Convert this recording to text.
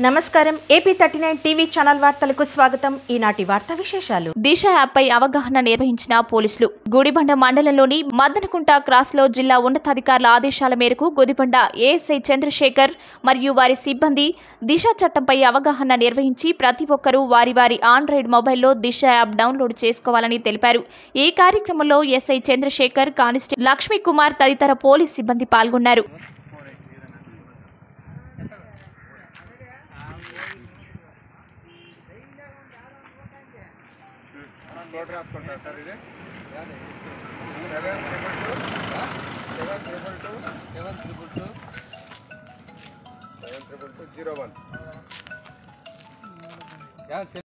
నమస్కారం AP thirty nine TV channel వార్తలకు స్వాగతం ఈనాటి వార్తా విశేషాలు దిశ యాప్పై అవగాహన నిర్వహించిన పోలీసులు గుడిబండ మండలంలోని మద్దనకుంట క్రాస్లో జిల్లా ఉన్నతాధికారుల ఆదేశాల మేరకు గుదిబండ ఏఎస్ఐ చంద్రశేఖర్ మరియు వారి సిబ్బంది దిశ చట్టంపై అవగాహన నిర్వహించి ప్రతి ఒక్కరూ వారి వారి ఆండ్రాయిడ్ మొబైల్లో దిశ యాప్ డౌన్లోడ్ చేసుకోవాలని తెలిపారు ఈ కార్యక్రమంలో ఎస్ఐ చంద్రశేఖర్ కానిస్టేబుల్ లక్ష్మీ కుమార్ తదితర పోలీస్ సిబ్బంది పాల్గొన్నారు కోట్ రాసుకుంటారా సార్ ఇది seven triple two seven triple two seven triple two seven triple two zero one